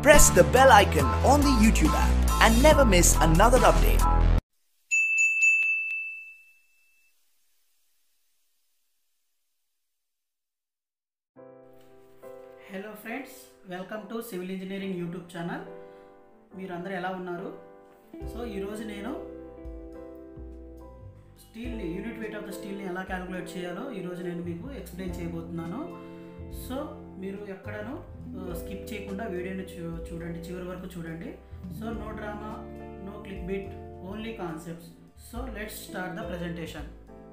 press the bell icon on the YouTube app and never miss another update. Hello friends welcome to civil engineering YouTube channel మీరు అందరూ ఎలా ఉన్నారు so ఈరోజు నేను స్టీల్ని unit weight of the స్టీల్ని ఎలా క్యాలిక్యులేట్ చేయాలో ఈరోజు నేను మీకు ఎక్స్ప్లెయిన్ చేయబోతున్నాను సో మీరు ఎక్కడను స్కిప్ చేయకుండా వీడియోని చూ చూడండి చివరి వరకు చూడండి so no drama no clickbait only concepts so let's start the presentation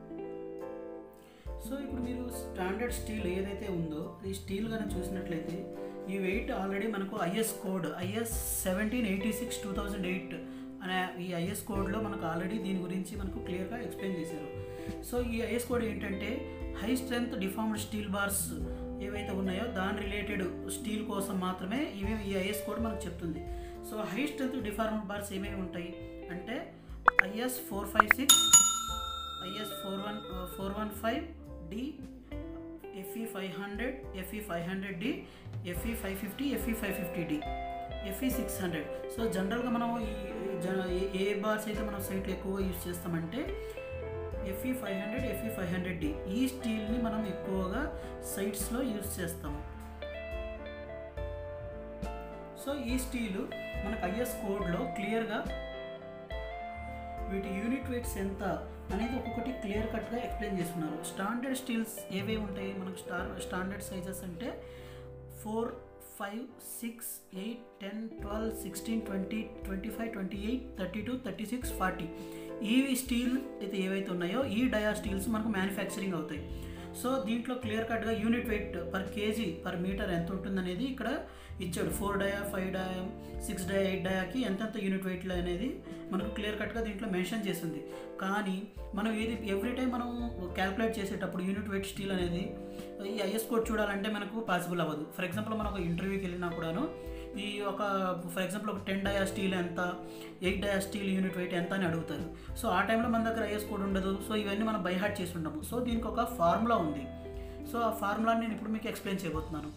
so ఇప్పుడు మీరు స్టాండర్డ్ స్టీల్ ఏదైతే ఉందో ఈ స్టీల్ కనుక చూసినట్లయితే ఈ వెయిట్ ఆల్రెడీ మనకు IS code IS seventeen eighty six two thousand eight అనే ఈ ఐఎస్ కోడ్లో మనకు ఆల్రెడీ దీని గురించి మనకు క్లియర్గా ఎక్స్ప్లెయిన్ చేశారు సో ఈ ఐఎస్ కోడ్ ఏంటంటే high strength deformed steel bars ఏవైతే ఉన్నాయో దాని రిలేటెడ్ స్టీల్ కోసం మాత్రమే ఇవి ఈ ఐఎస్ కోడ్ మనకు చెప్తుంది so high strength deformed bars ఏమేమి ఉంటాయి అంటే IS four five six IS four one four one five D Fe five hundred Fe five hundred D Fe five fifty Fe five fifty D Fe six hundred so జనరల్గా మనం ఈ జన ఏ- ఏ bars అయితే మనం సైట్లో ఎక్కువగా యూజ్ చేస్తామంటే Fe five hundred Fe five hundred D ఈ స్టీల్ని మనం ఎక్కువగా సైట్స్లో యూజ్ చేస్తాము సో ఈ స్టీలు మనకు ఐఎస్ కోడ్లో క్లియర్గా వీటి యూనిట్ వెయిట్స్ ఎంత అనేది ఒక్కొక్కటి క్లియర్ కట్గా ఎక్స్ప్లెయిన్ చేస్తున్నారు స్టాండర్డ్ స్టీల్స్ ఏవేవి ఉంటాయి మనకు స్టార్ స్టాండర్డ్ సైజెస్ అంటే four five six eight ten twelve sixteen twenty twenty five twenty eight thirty two thirty six forty ఈ స్టీల్ అయితే ఏవైతే ఉన్నాయో ఈ డయా స్టీల్స్ మనకు మ్యానుఫ్యాక్చరింగ్ అవుతాయి సో దీంట్లో క్లియర్ కట్గా unit weight per kg per metre ఎంత ఉంటుందనేది ఇక్కడ ఇచ్చాడు four dia five dia six dia eight డయాకి ఎంతెంత యూనిట్ వెయిట్లు అనేది మనకు క్లియర్ కట్గా దీంట్లో మెన్షన్ చేసింది కానీ మనం ఏది ఎవ్రీ టైం మనం క్యాల్కులేట్ చేసేటప్పుడు యూనిట్ వెయిట్ స్టీల్ అనేది ఈ ఐఎస్ కోడ్ చూడాలంటే మనకు పాసిబుల్ అవ్వదు ఫర్ ఎగ్జాంపుల్ మనం ఒక ఇంటర్వ్యూకి వెళ్ళినా కూడాను ఈ ఒక ఫర్ ఎగ్జాంపుల్ ఒక టెన్ డయా స్టీల్ ఎంత eight dia steel unit weight ఎంత అని అడుగుతారు సో ఆ టైంలో మన దగ్గర ఐఎస్ కోడ్ ఉండదు సో ఇవన్నీ మనం బైహార్ట్ చేసి ఉండము సో దీనికి ఒక ఫార్ములా ఉంది సో ఆ ఫార్ములాని నేను ఇప్పుడు మీకు ఎక్స్ప్లెయిన్ చేయబోతున్నాను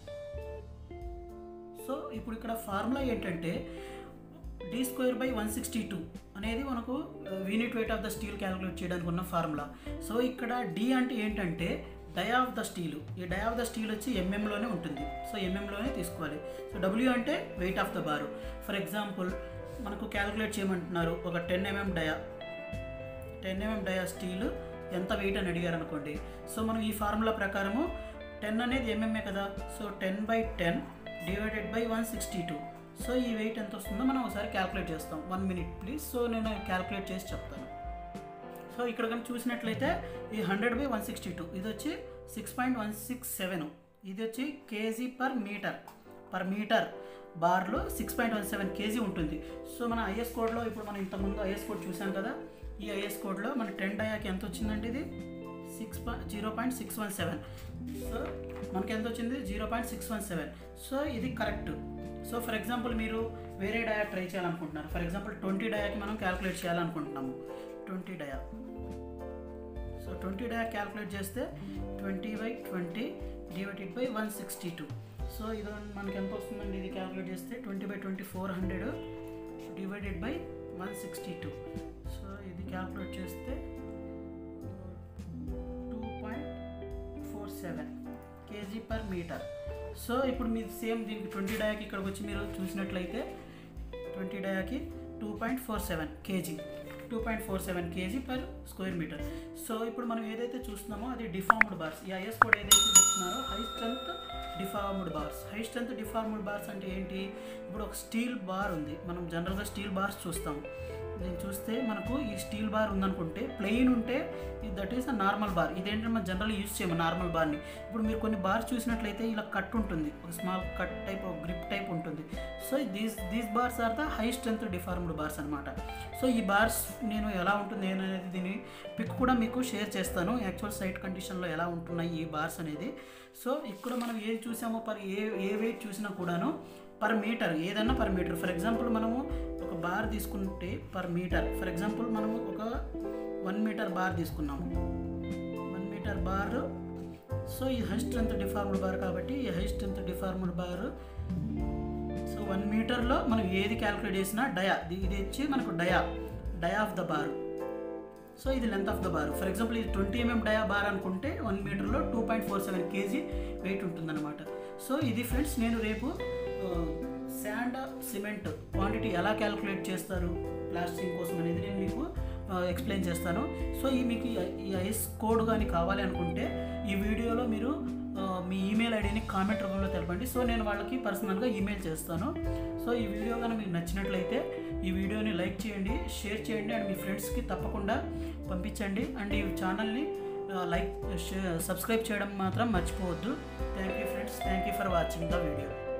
సో ఇప్పుడు ఇక్కడ ఫార్ములా ఏంటంటే D square by one sixty two అనేది మనకు unit weight of the steel calculate చేయడానికి ఉన్న ఫార్ములా సో ఇక్కడ డి అంటే ఏంటంటే డై ఆఫ్ ద స్టీల్ ఈ డై ఆఫ్ ద స్టీల్ వచ్చి ఎంఎంలోనే ఉంటుంది సో ఎంఎంలోనే తీసుకోవాలి సో డబ్ల్యూ అంటే weight of the bar for example మనకు క్యాలిక్యులేట్ చేయమంటున్నారు ఒక ten mm dia ten mm dia steel ఎంత వెయిట్ అని అడిగారు అనుకోండి సో మనం ఈ ఫార్ములా ప్రకారము టెన్ అనేది ఎంఎంఏ కదా so ten by ten divided by one sixty two so ఈ వెయిట్ ఎంత వస్తుందో మనం ఒకసారి క్యాలిక్యులేట్ చేస్తాం వన్ మినిట్ ప్లీజ్ సో నేను క్యాలిక్యులేట్ చేసి చెప్తాను సో ఇక్కడ కనుక చూసినట్లయితే ఈ hundred by one sixty two ఇది వచ్చి six point one six seven ఇది వచ్చి kg per metre per metre బార్లో six point one seven kg ఉంటుంది సో మన ఐఎస్ కోడ్లో ఇప్పుడు మనం ఇంతకుముందు ఐఎస్ కోడ్ చూసాం కదా ఈ ఐఎస్ కోడ్లో మన టెన్ డయాకి ఎంత వచ్చిందంటే ఇది six point zero point six one seven so మనకి ఎంత వచ్చింది zero point six one seven so ఇది కరెక్ట్ సో ఫర్ ఎగ్జాంపుల్ మీరు వేరే డయా ట్రై చేయాలనుకుంటున్నారు ఫర్ ఎగ్జాంపుల్ ట్వంటీ డయాకి మనం క్యాలిక్యులేట్ చేయాలనుకుంటున్నాము twenty dia so twenty dia calculate చేస్తే twenty by twenty divided by one sixty two so ఇది మనకి ఎంత వస్తుందండి ఇది క్యాలిక్యులేట్ చేస్తే twenty by twenty four hundred divided by one sixty two so ఇది క్యాలిక్యులేట్ చేస్తే two point four seven kg per metre so ఇప్పుడు మీరు సేమ్ దీనికి ట్వంటీ డయాకి ఇక్కడికి వచ్చి మీరు చూసినట్లయితే ట్వంటీ డయాకి two point four seven kg two point four seven kg per square metre so ఇప్పుడు మనం ఏదైతే చూస్తున్నామో అది డిఫార్మ్డ్ బార్స్ ఈ ఐఎస్ కోడ్ ఏదైతే చెప్తున్నారో high strength deformed bars high strength deformed bars అంటే ఏంటి ఇప్పుడు ఒక స్టీల్ బార్ ఉంది మనం జనరల్గా స్టీల్ బార్స్ చూస్తాం దీన్ని చూస్తే మనకు ఈ స్టీల్ బార్ ఉందనుకుంటే ప్లెయిన్ ఉంటే that is a normal bar ఇదేంటంటే మనం జనరల్ యూజ్ చేయము నార్మల్ బార్ని ఇప్పుడు మీరు కొన్ని బార్స్ చూసినట్లయితే ఇలా కట్ ఉంటుంది ఒక స్మాల్ కట్ టైప్ ఒక గ్రిప్ టైప్ ఉంటుంది so these these bars are the high strength deformed bars అనమాట సో ఈ బార్స్ నేను ఎలా ఉంటుంది అనేది దీని పిక్ కూడా మీకు షేర్ చేస్తాను యాక్చువల్ సైట్ కండిషన్లో ఎలా ఉంటున్నాయి ఈ బార్స్ అనేది సో ఇక్కడ మనం ఏది చూసామో పర్ ఏ ఏ వెయిట్ చూసినా కూడాను పర్ మీటర్ ఏదన్నా పర్ మీటర్ ఫర్ ఎగ్జాంపుల్ మనము ఒక బార్ తీసుకుంటే పర్ మీటర్ ఫర్ ఎగ్జాంపుల్ మనము ఒక వన్ మీటర్ బార్ తీసుకున్నాము వన్ మీటర్ బార్ సో ఈ హై స్ట్రెంత్ డిఫార్మ్డ్ బార్ కాబట్టి ఈ high strength deformed bar so వన్ మీటర్లో మనం ఏది క్యాలిక్యులేట్ చేసినా డయా ఇది ఇది వచ్చి మనకు dia dia of the bar so ఇది length of the bar for example ఇది ట్వంటీ ఎంఎం డయా బార్ అనుకుంటే వన్ మీటర్లో two point four seven kg weight ఉంటుందన్నమాట సో ఇది ఫ్రెండ్స్ నేను రేపు శాండ్ సిమెంట్ క్వాంటిటీ ఎలా క్యాలిక్యులేట్ చేస్తారు ప్లాస్టింగ్ కోసం అనేది నేను మీకు ఎక్స్ప్లెయిన్ చేస్తాను సో ఈ మీకు ఈ- ఈ ఐస్ కోడ్ కానీ కావాలి అనుకుంటే ఈ వీడియోలో మీరు ఆ, మీ ఈమెయిల్ ఐడిని కామెంట్ రూపంలో తెలపండి సో నేను వాళ్ళకి పర్సనల్గా ఈమెయిల్ చేస్తాను సో ఈ వీడియో కానీ మీకు నచ్చినట్లయితే ఈ వీడియోని లైక్ చేయండి షేర్ చేయండి అండ్ మీ ఫ్రెండ్స్కి తప్పకుండా పంపించండి అండ్ ఈ ఛానల్ని లైక్ సబ్స్క్రైబ్ చేయడం మాత్రం మర్చిపోవద్దు thank you friends thank you for watching the video